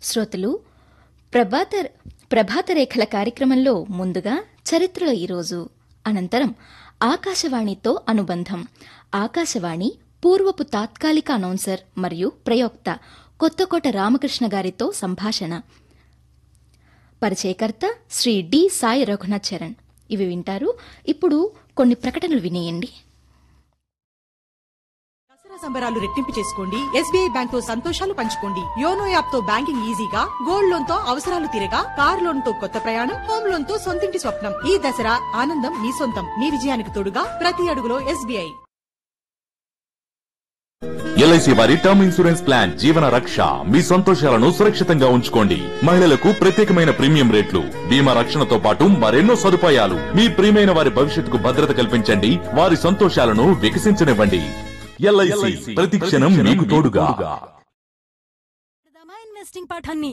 శ్రోతలు ప్రభాత ప్రభాత రేఖల కార్యక్రమంలో ముందుగా చరిత్రలో ఈరోజు అనంతరం ఆకాశవాణితో అనుబంధం ఆకాశవాణి పూర్వపు తాత్కాలిక అనౌన్సర్ మరియు ప్రయోక్త కొత్తకోట రామకృష్ణ గారితో సంభాషణ పరిచయకర్త శ్రీ డి సాయి రఘునాథ్ చరణ్ ఇవి వింటారు ఇప్పుడు కొన్ని ప్రకటనలు వినేయండి దసరా సంబరాలు రెట్టింపు చేసుకోండి ఎస్బీఐ బ్యాంక్ తో సంతోషాలు పంచుకోండి యోనో యాప్ తో బ్యాంకింగ్ ఈజీగా గోల్డ్ లోన్ తో అవసరాలు తీరగా కార్ లోన్ తో కొత్త ప్రయాణం హోమ్ లోన్ తో సొంతింటి స్వప్నం ఈ దసరా ఆనందం మీ సొంతం మీ విజయానికి తోడుగా ప్రతి అడుగులో ఎస్బీఐ ఎల్ఐసి వారి term insurance plan Jeevan Raksha మీ సంతోషాలను సురక్షితంగా ఉంచుకోండి మహిళలకు ప్రత్యేకమైన ప్రీమియం రేట్లు బీమా రక్షణతో పాటు మరెన్నో సదుపాయాలు మీ ప్రియమైన వారి భవిష్యత్తుకు భద్రత కల్పించండి వారి సంతోషాలను వికసించనివ్వండి ఎల్ఐసి ప్రతి క్షణం మీకు తోడుగా ఇన్వెస్టింగ్ పాఠాన్ని